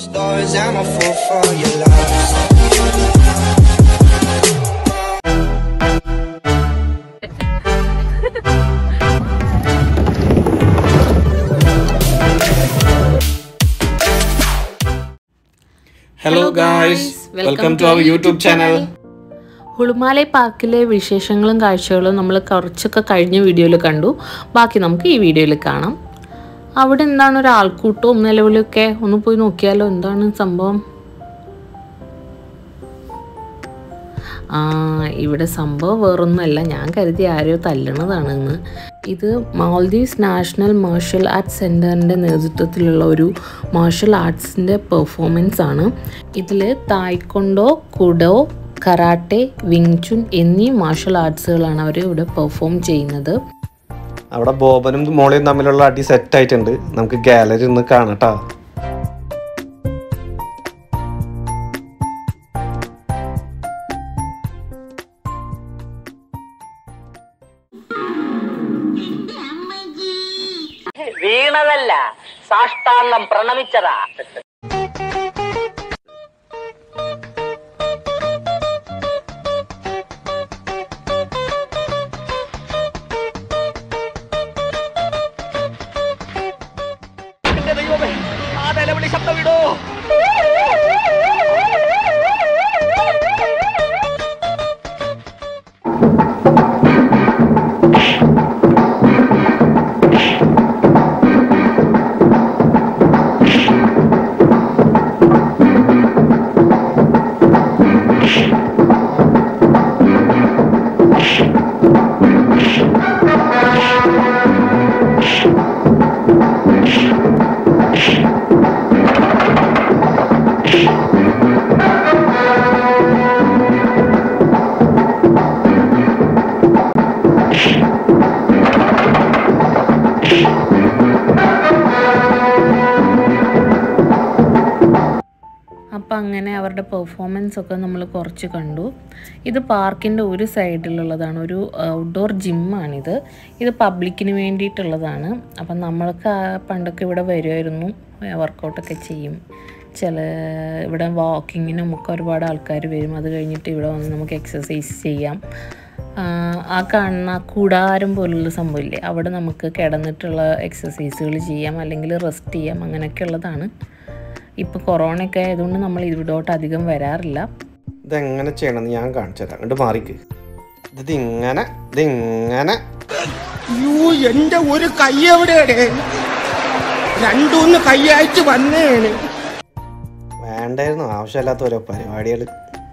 stars, I'm a fool for your love. Hello guys welcome to our YouTube channel Hulhumale പാർക്കിലെ വിശേഷങ്ങളും കാഴ്ചകളും നമ്മൾ കുറച്ചൊക്കെ കഴിഞ്ഞ വീഡിയോയിൽ കണ്ടു ബാക്കി നമുക്ക് ഈ വീഡിയോയിൽ കാണാം അവിടെ എന്താണ് ഒരു ആൾക്കൂട്ടവും നിലവിളിയൊക്കെ ഒന്ന് പോയി നോക്കിയാലോ എന്താണ് സംഭവം ആ ഇവിടെ സംഭവം വേറൊന്നുമല്ല ഞാൻ കരുതി ആരെയോ തല്ലണതാണെന്ന് ഇത് മാൽദീവ്സ് നാഷണൽ മാർഷൽ ആർട്സ് സെൻറ്ററിൻ്റെ നേതൃത്വത്തിലുള്ള ഒരു മാർഷൽ ആർട്സിൻ്റെ പെർഫോമൻസ് ആണ് ഇതിൽ തായ്ക്കൊണ്ടോ കുഡോ കരാട്ടെ വിങ്ചുൻ എന്നീ മാർഷൽ ആർട്സുകളാണ് അവർ ഇവിടെ പെർഫോം ചെയ്യുന്നത് അവിടെ ബോബനും മോളിയും തമ്മിലുള്ള അടി സെറ്റ് ആയിട്ടുണ്ട് നമുക്ക് ഗാലറി ഒന്ന് കാണട്ടാ വീണതല്ല സാഷ്ടാംഗം പ്രണമിച്ചതാ എന്റെ ദൈവമേ ആ നിലവിളി ശബ്ദം വിടോ അപ്പം അങ്ങനെ അവരുടെ പെർഫോമൻസ് ഒക്കെ നമ്മൾ കുറച്ച് കണ്ടു ഇത് പാർക്കിൻ്റെ ഒരു സൈഡിലുള്ളതാണ് ഒരു ഔട്ട്ഡോർ ജിമ്മാണിത് ഇത് പബ്ലിക്കിന് വേണ്ടിയിട്ടുള്ളതാണ് അപ്പം നമ്മൾക്ക് ആ പണ്ടൊക്കെ ഇവിടെ വരുമായിരുന്നു വർക്കൗട്ടൊക്കെ ചെയ്യും ചില ഇവിടെ വാക്കിങ്ങിനും ഒക്കെ ഒരുപാട് ആൾക്കാർ വരും അത് കഴിഞ്ഞിട്ട് ഇവിടെ വന്ന് നമുക്ക് എക്സസൈസ് ചെയ്യാം ആ, ആ കാണുന്ന കൂടാരം പോലുള്ള സംഭവമില്ലേ അവിടെ നമുക്ക് കിടന്നിട്ടുള്ള എക്സസൈസുകൾ ചെയ്യാം അല്ലെങ്കിൽ റെസ്റ്റ് ചെയ്യാം അങ്ങനെയൊക്കെ ഉള്ളതാണ് ഇപ്പോൾ കൊറോണയൊക്കെ ആയതുകൊണ്ട് നമ്മൾ ഇവിടോട്ട് അധികം വരാറില്ല ഇതെങ്ങനെ ചെയ്യണമെന്ന് ഞാൻ കാണിച്ചു തരാം അങ്ങോട്ട് മാറിക്ക് ഇത് ഇങ്ങനെ ഇത് ഇങ്ങനെ അയ്യോ എന്റെ ഒരു കൈ എവിടെയാണ് രണ്ടൂന്ന് കൈയായിട്ട് വന്നേണ് വേണ്ടായിരുന്നു ആവശ്യമില്ലാത്ത ഓരോ പരിപാടികൾ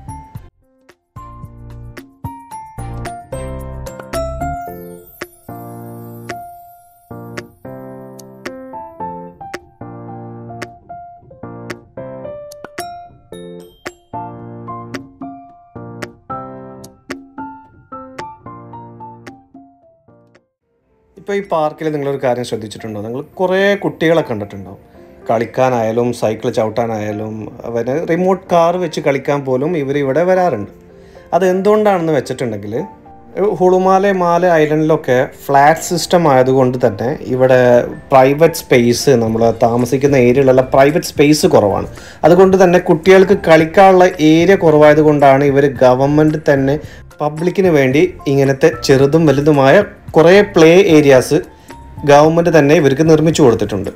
ഇപ്പോൾ ഈ പാർക്കിൽ നിങ്ങളൊരു കാര്യം ശ്രദ്ധിച്ചിട്ടുണ്ടോ നിങ്ങൾ കുറേ കുട്ടികളെ കണ്ടിട്ടുണ്ടോ കളിക്കാനായാലും സൈക്കിൾ ചവിട്ടാനായാലും അവന് റിമോട്ട് കാർ വെച്ച് കളിക്കാൻ പോലും ഇവർ ഇവിടെ വരാറുണ്ട് അത് എന്തുകൊണ്ടാണെന്ന് വെച്ചിട്ടുണ്ടെങ്കിൽ ഹുളുമാലെ മാല ഐലൻഡിലൊക്കെ ഫ്ലാറ്റ് സിസ്റ്റം ആയതുകൊണ്ട് തന്നെ ഇവിടെ പ്രൈവറ്റ് സ്പേസ് നമ്മൾ താമസിക്കുന്ന ഏരിയയിലുള്ള പ്രൈവറ്റ് സ്പേസ് കുറവാണ് അതുകൊണ്ട് തന്നെ കുട്ടികൾക്ക് കളിക്കാനുള്ള ഏരിയ കുറവായത് കൊണ്ടാണ് ഇവർ ഗവൺമെൻറ് തന്നെ പബ്ലിക്കിന് വേണ്ടി ഇങ്ങനത്തെ ചെറുതും വലുതുമായ കുറേ പ്ലേ ഏരിയാസ് ഗവൺമെൻറ് തന്നെ ഇവർക്ക് നിർമ്മിച്ചു കൊടുത്തിട്ടുണ്ട്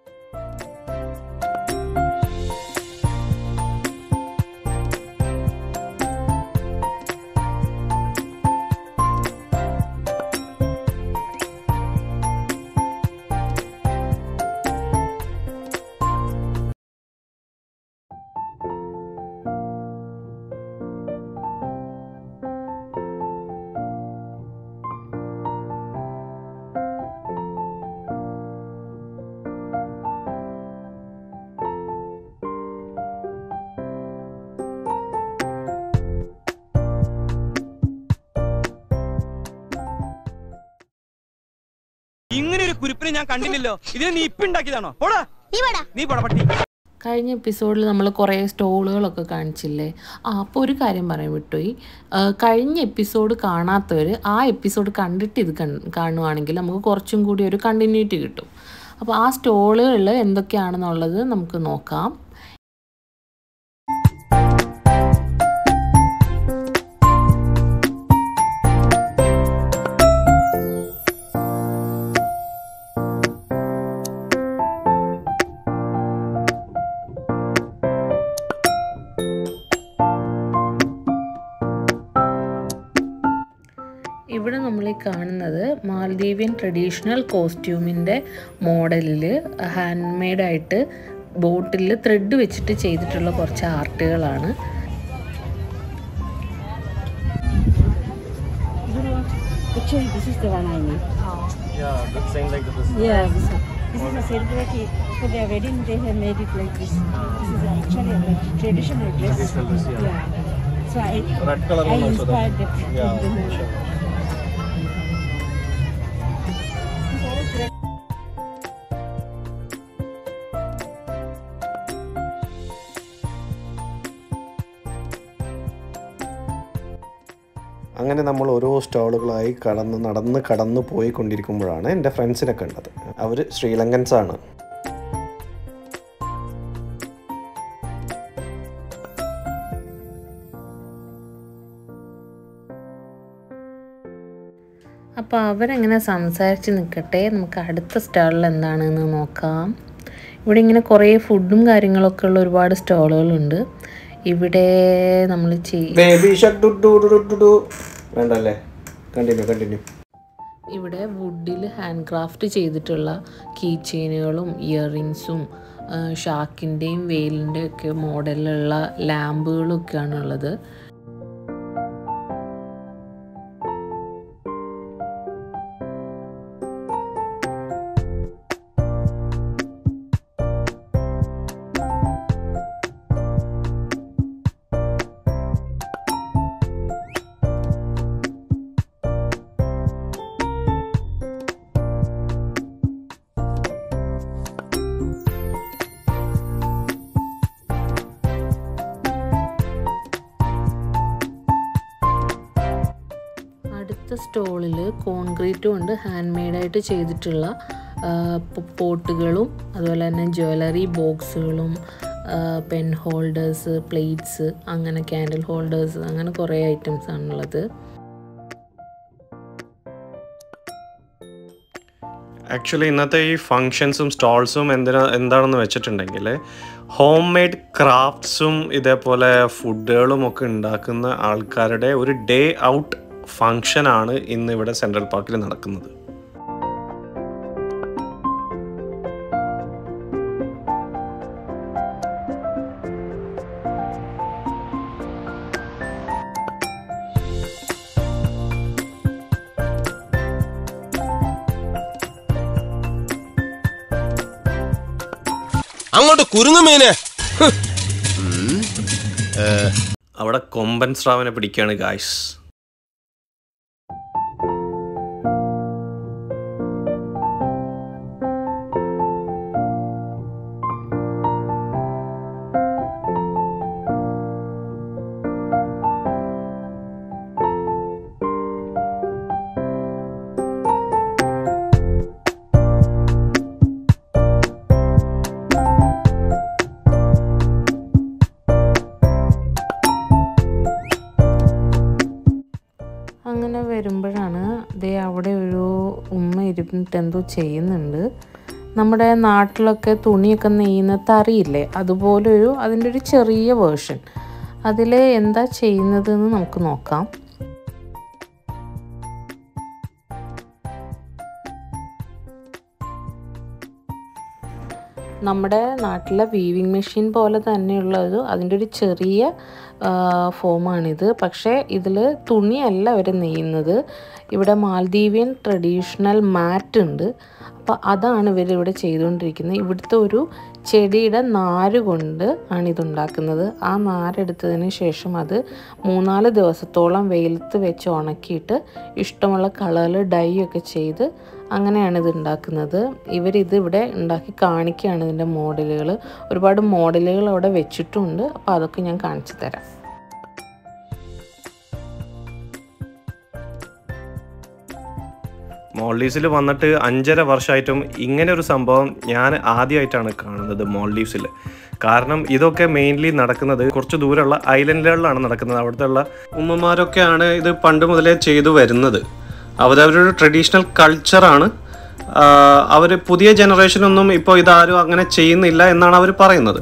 ഇങ്ങനെ ഒരു കുരിപ്പിനെ ഞാൻ കണ്ടില്ലല്ലോ ഇതിനെ നീ ഇപ്പൊ ഉണ്ടാക്കിയതാണോ പോടാ നീ പോടാ പട്ടി കഴിഞ്ഞ എപ്പിസോഡിൽ നമ്മൾ കുറേ സ്റ്റോളുകളൊക്കെ കാണിച്ചില്ലേ ആ അപ്പോൾ ഒരു കാര്യം പറയാൻ വിട്ടുപോയി ആ, കഴിഞ്ഞ എപ്പിസോഡ് കാണാത്തവർ ആ എപ്പിസോഡ് കണ്ടിട്ട് ഇത് കൺ കാണുവാണെങ്കിൽ നമുക്ക് കുറച്ചും കൂടി ഒരു കണ്ടിന്യൂറ്റി കിട്ടും അപ്പോൾ ആ സ്റ്റോളുകളിൽ എന്തൊക്കെയാണെന്നുള്ളത് നമുക്ക് നോക്കാം നമ്മൾ ഈ കാണുന്നത് മാൽദീവിയൻ ട്രഡീഷണൽ കോസ്റ്റ്യൂമിൻ്റെ മോഡലിൽ ഹാൻഡ് മെയ്ഡായിട്ട് ബോട്ടിൽ ത്രെഡ് വെച്ചിട്ട് ചെയ്തിട്ടുള്ള കുറച്ച് ആർട്ടുകളാണ് Actually, this is the one I need. Yeah, the same like this. Yeah, this, this is a celebrity. For their wedding, they have made it like this. This is actually a like, traditional dress. Traditional dress, yeah. So I, Red color I one also. that- inspired that. Yeah, from them. sure. അങ്ങനെ നമ്മൾ ഓരോ സ്റ്റോളുകളായി കടന്ന് നടന്ന് കടന്നു പോയിക്കൊണ്ടിരിക്കുമ്പോഴാണ് എൻ്റെ ഫ്രണ്ട്സിനെ കണ്ടത് അവർ ശ്രീലങ്കൻസ് ആണ് അപ്പോൾ അവരെങ്ങനെ സംസാരിച്ച് നിൽക്കട്ടെ നമുക്ക് അടുത്ത സ്റ്റാളിൽ എന്താണെന്ന് നോക്കാം ഇവിടെ ഇങ്ങനെ കുറേ ഫുഡും കാര്യങ്ങളൊക്കെ ഉള്ള ഒരുപാട് സ്റ്റോളുകളുണ്ട് ഇവിടെ നമ്മൾ ചെയ് ബേബി വേണ്ടല്ലേ കണ്ടിന്യൂ കണ്ടിന്യൂ ഇവിടെ വുഡിൽ ഹാൻഡ് ക്രാഫ്റ്റ് ചെയ്തിട്ടുള്ള കീ ചെയിനുകളും ഇയറിങ്സും ഷാക്കിൻ്റെയും വെയിലിൻ്റെയും ഒക്കെ മോഡലിലുള്ള ലാമ്പുകളും ഒക്കെയാണ് ഉള്ളത് അടുത്ത സ്റ്റോളിൽ കോൺക്രീറ്റ് കൊണ്ട് ഹാൻഡ് മെയ്ഡായിട്ട് ചെയ്തിട്ടുള്ള ആ, പ് പോട്ടുകളും അതുപോലെ തന്നെ ജ്വല്ലറി ബോക്സുകളും പെൻ ഹോൾഡേഴ്സ് പ്ലേറ്റ്സ് അങ്ങനെ ക്യാൻഡിൽ ഹോൾഡേഴ്സ് അങ്ങനെ കുറേ ഐറ്റംസ് ആണുള്ളത് ആക്ച്വലി ഇന്നത്തെ ഈ ഫങ്ഷൻസും സ്റ്റോൾസും എന്തിനാ എന്താണെന്ന് വെച്ചിട്ടുണ്ടെങ്കിൽ ഹോം മെയ്ഡ് ക്രാഫ്റ്റ്സും ഇതേപോലെ ഫുഡുകളും ഒക്കെ ഉണ്ടാക്കുന്ന ആൾക്കാരുടെ ഒരു ഡേ ഔട്ട് ഫങ്ഷനാണ് ഇന്ന് ഇവിടെ സെൻട്രൽ പാർക്കിൽ നടക്കുന്നത് അങ്ങോട്ട് കുരുങ്ങുമേനെ അവിടെ കൊമ്പൻ സ്രാവിനെ പിടിക്കുകയാണ് ഗായ്സ് അങ്ങനെ വരുമ്പോഴാണ് ദേ അവിടെ ഒരു ഉമ്മ ഇരുന്നിട്ട് എന്തോ ചെയ്യുന്നുണ്ട് നമ്മുടെ നാട്ടിലൊക്കെ തുണിയൊക്കെ നെയ്യുന്ന തറിയില്ലേ അതുപോലെ ഒരു അതിൻ്റെ ഒരു ചെറിയ വേർഷൻ അതിൽ എന്താ ചെയ്യുന്നതെന്ന് നമുക്ക് നോക്കാം നമ്മുടെ നാട്ടിലെ വീവിങ് മെഷീൻ പോലെ തന്നെയുള്ളത് അതിൻ്റെ ഒരു ചെറിയ ഫോമാണിത് പക്ഷേ ഇതിൽ തുണിയല്ല അവർ നെയ്യുന്നത് ഇവിടെ മാൽദീവിയൻ ട്രഡീഷണൽ മാറ്റ് ഉണ്ട് അപ്പോൾ അതാണ് ഇവരിവിടെ ചെയ്തുകൊണ്ടിരിക്കുന്നത് ഇവിടുത്തെ ഒരു ചെടിയുടെ നാര് കൊണ്ട് ആണ് ഇതുണ്ടാക്കുന്നത് ആ നാരെടുത്തതിന് ശേഷം അത് മൂന്നാല് ദിവസത്തോളം വെയിലത്ത് വെച്ച് ഉണക്കിയിട്ട് ഇഷ്ടമുള്ള കളറിൽ ഡൈ ഒക്കെ ചെയ്ത് അങ്ങനെയാണ് ഇത് ഉണ്ടാക്കുന്നത് ഇവരിത് ഇവിടെ ഉണ്ടാക്കി കാണിക്കുകയാണ് ഇതിൻ്റെ മോഡലുകൾ ഒരുപാട് മോഡലുകൾ അവിടെ വെച്ചിട്ടുണ്ട് അപ്പോൾ അതൊക്കെ ഞാൻ കാണിച്ചു തരാം മോൾഡീവ്സിൽ വന്നിട്ട് അഞ്ചര വർഷമായിട്ടും ഇങ്ങനെ ഒരു സംഭവം ഞാൻ ആദ്യമായിട്ടാണ് കാണുന്നത് മോൾഡീവ്സിൽ കാരണം ഇതൊക്കെ മെയിൻലി നടക്കുന്നത് കുറച്ച് ദൂരമുള്ള ഐലൻഡുകളിലാണ് നടക്കുന്നത് അവിടുത്തെ ഉള്ള ഉമ്മമാരൊക്കെയാണ് ഇത് പണ്ട് മുതലേ ചെയ്തു വരുന്നത് അവരവരുടെ ട്രഡീഷണൽ കൾച്ചറാണ് അവർ പുതിയ ജനറേഷനൊന്നും ഇപ്പോൾ ഇതാരും അങ്ങനെ ചെയ്യുന്നില്ല എന്നാണ് അവർ പറയുന്നത്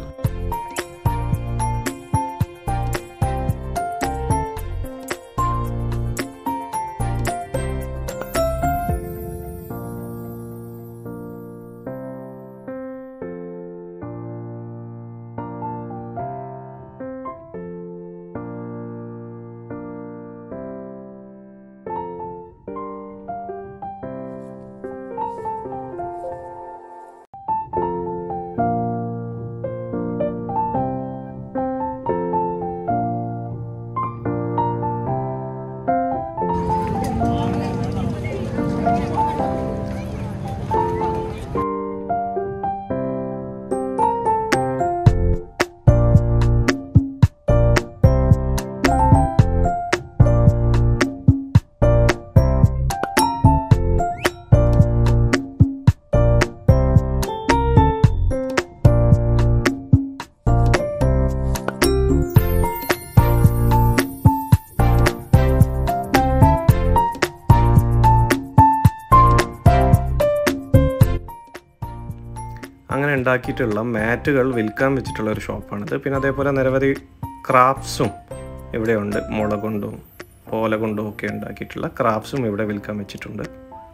ഉണ്ടാക്കിയിട്ടുള്ള മാറ്റുകൾ വിൽക്കാൻ വെച്ചിട്ടുള്ള ഒരു ഷോപ്പാണിത് പിന്നെ അതേപോലെ നിരവധി ക്രാഫ്റ്റ്സും ഇവിടെയുണ്ട് മുള കൊണ്ടും ഓല കൊണ്ടും ഒക്കെ ഉണ്ടാക്കിയിട്ടുള്ള ക്രാഫ്റ്റ്സും ഇവിടെ വിൽക്കാൻ വെച്ചിട്ടുണ്ട്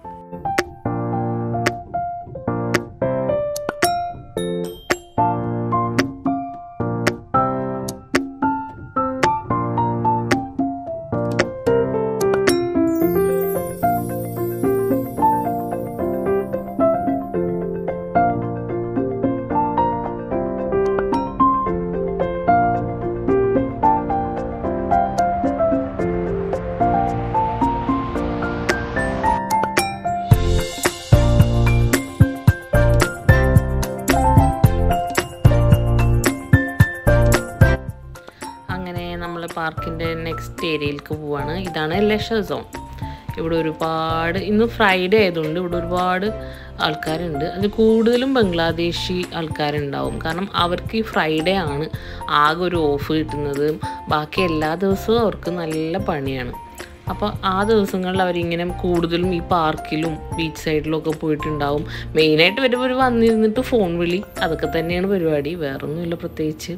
അങ്ങനെ നമ്മൾ പാർക്കിൻ്റെ നെക്സ്റ്റ് ഏരിയയിലേക്ക് പോവാണ് ഇതാണ് ലെഷർ സോൺ ഇവിടെ ഒരുപാട് ഇന്ന് ഫ്രൈഡേ ആയതുകൊണ്ട് ഇവിടെ ഒരുപാട് ആൾക്കാരുണ്ട് അതിൽ കൂടുതലും ബംഗ്ലാദേശി ആൾക്കാരുണ്ടാവും കാരണം അവർക്ക് ഈ ഫ്രൈഡേ ആണ് ആകെ ഒരു ഓഫ് കിട്ടുന്നത് ബാക്കി എല്ലാ ദിവസവും അവർക്ക് നല്ല പണിയാണ് അപ്പോൾ ആ ദിവസങ്ങളിൽ അവരിങ്ങനെ കൂടുതലും ഈ പാർക്കിലും ബീച്ച് സൈഡിലും ഒക്കെ പോയിട്ടുണ്ടാവും മെയിനായിട്ട് വരുമ്പോൾ ഒരു വന്നിരുന്നിട്ട് ഫോൺ വിളി അതൊക്കെ തന്നെയാണ് പരിപാടി വേറൊന്നുമില്ല പ്രത്യേകിച്ച്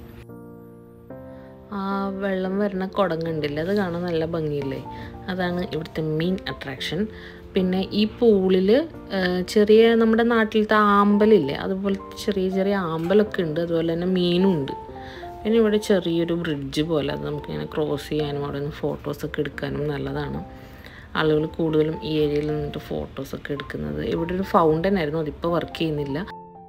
ആ വെള്ളം വരുന്ന കുടം കണ്ടില്ലേ അത് കാണാൻ നല്ല ഭംഗിയില്ലേ അതാണ് ഇവിടുത്തെ മെയിൻ അട്രാക്ഷൻ പിന്നെ ഈ പൂളിൽ ചെറിയ നമ്മുടെ നാട്ടിലത്തെ ആമ്പലില്ലേ അതുപോലത്തെ ചെറിയ ചെറിയ ആമ്പലൊക്കെ ഉണ്ട് അതുപോലെ തന്നെ മീനും ഉണ്ട് പിന്നെ ഇവിടെ ചെറിയൊരു ബ്രിഡ്ജ് പോലെ അത് നമുക്കിങ്ങനെ ക്രോസ് ചെയ്യാനും അവിടെ നിന്ന് ഫോട്ടോസൊക്കെ എടുക്കാനും നല്ലതാണ് ആളുകൾ കൂടുതലും ഈ ഏരിയയിൽ നിന്നിട്ട് ഫോട്ടോസൊക്കെ എടുക്കുന്നത് ഇവിടെ ഒരു ഫൗണ്ടൻ ആയിരുന്നു അതിപ്പോൾ വർക്ക് ചെയ്യുന്നില്ല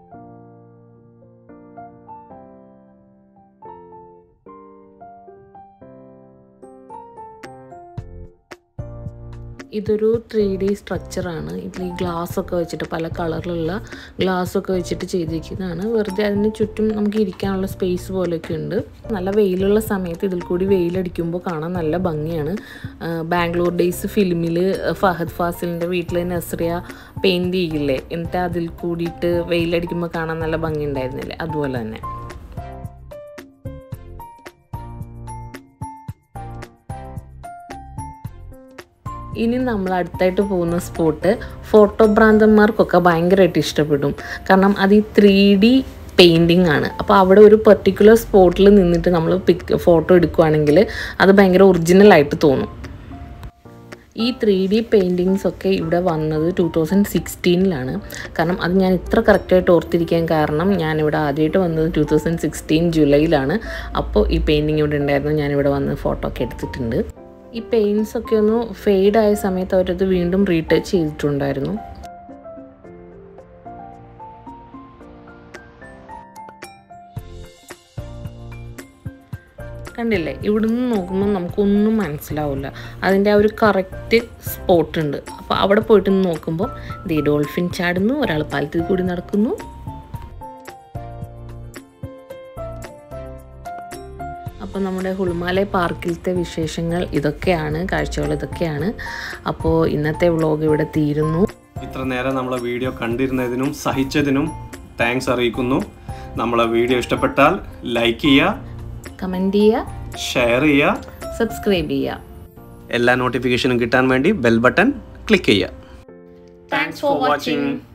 ഇതൊരു ത്രീ ഡി സ്ട്രക്ചറാണ് ഇതിൽ ഈ ഗ്ലാസ് ഒക്കെ വെച്ചിട്ട് പല കളറിലുള്ള ഗ്ലാസ് ഒക്കെ വെച്ചിട്ട് ചെയ്തിരിക്കുന്നതാണ് വെറുതെ അതിന് ചുറ്റും നമുക്ക് ഇരിക്കാനുള്ള സ്പേസ് പോലെയൊക്കെ ഉണ്ട് നല്ല വെയിലുള്ള സമയത്ത് ഇതിൽ കൂടി വെയിലടിക്കുമ്പോൾ കാണാൻ നല്ല ഭംഗിയാണ് ആ, ബാംഗ്ലൂർ ഡേയ്സ് ഫിലിമിൽ ഫഹദ് ഫാസിലിൻ്റെ വീട്ടിൽ നസ്രിയ പെയിൻറ് ചെയ്യില്ലേ എന്നിട്ട് അതിൽ കൂടിയിട്ട് വെയിലടിക്കുമ്പോൾ കാണാൻ നല്ല ഭംഗി ഉണ്ടായിരുന്നില്ലേ അതുപോലെ തന്നെ ഇനി നമ്മൾ അടുത്തായിട്ട് പോകുന്ന സ്പോട്ട് ഫോട്ടോ ഭ്രാന്തന്മാർക്കൊക്കെ ഭയങ്കരമായിട്ട് ഇഷ്ടപ്പെടും കാരണം അത് ഈ ത്രീ ഡി പെയിൻറ്റിങ് ആണ് അപ്പോൾ അവിടെ ഒരു പെർട്ടിക്കുലർ സ്പോട്ടിൽ നിന്നിട്ട് നമ്മൾ പിക് ഫോട്ടോ എടുക്കുകയാണെങ്കിൽ അത് ഭയങ്കര ഒറിജിനലായിട്ട് തോന്നും ഈ ത്രീ ഡി പെയിൻറ്റിങ്സ് ഒക്കെ ഇവിടെ വന്നത് ടു തൗസൻഡ് സിക്സ്റ്റീനിലാണ് കാരണം അത് ഞാൻ ഇത്ര കറക്റ്റായിട്ട് ഓർത്തിരിക്കാൻ കാരണം ഞാനിവിടെ ആദ്യമായിട്ട് വന്നത് ടു തൗസൻഡ് സിക്സ്റ്റീൻ ജൂലൈയിലാണ് അപ്പോൾ ഈ പെയിൻറ്റിങ് ഇവിടെ ഉണ്ടായിരുന്നു ഞാനിവിടെ വന്ന് ഫോട്ടോ ഒക്കെ എടുത്തിട്ടുണ്ട് ഈ പെയിൻസ് ഒക്കെ ഒന്ന് ഫെയ്ഡ് ആയ സമയത്ത് അവരത് വീണ്ടും റീടച്ച് ചെയ്തിട്ടുണ്ടായിരുന്നു കണ്ടില്ലേ ഇവിടുന്ന് നോക്കുമ്പോൾ നമുക്കൊന്നും മനസ്സിലാവില്ല അതിൻ്റെ ആ ഒരു കറക്റ്റ് സ്പോട്ട് ഉണ്ട് അപ്പോൾ അവിടെ പോയിട്ട് നോക്കുമ്പോൾ ദേ ഡോൾഫിൻ ചാടുന്നു ഒരാൾ പാലത്തിൽ കൂടി നടക്കുന്നു അപ്പോൾ നമ്മുടെ ഹുൾമാലെ പാർക്കിലത്തെ വിശേഷങ്ങൾ ഇതൊക്കെയാണ് കാഴ്ചകൾ ഇതൊക്കെയാണ് അപ്പോൾ ഇന്നത്തെ വ്ളോഗ് ഇവിടെ തീരുന്നു ഇത്ര നേരം നമ്മളെ വീഡിയോ കണ്ടിരുന്നതിനും സഹിച്ചതിനും താങ്ക്സ് അറിയിക്കുന്നു നമ്മളെ വീഡിയോ ഇഷ്ടപ്പെട്ടാൽ ലൈക്ക് ചെയ്യുക കമൻറ്റ് ചെയ്യുക ഷെയർ ചെയ്യുക സബ്സ്ക്രൈബ് ചെയ്യുക എല്ലാ നോട്ടിഫിക്കേഷനും കിട്ടാൻ വേണ്ടി ബെൽ ബട്ടൺ ക്ലിക്ക് ചെയ്യുക താങ്ക്സ് ഫോർ വാച്ചിങ്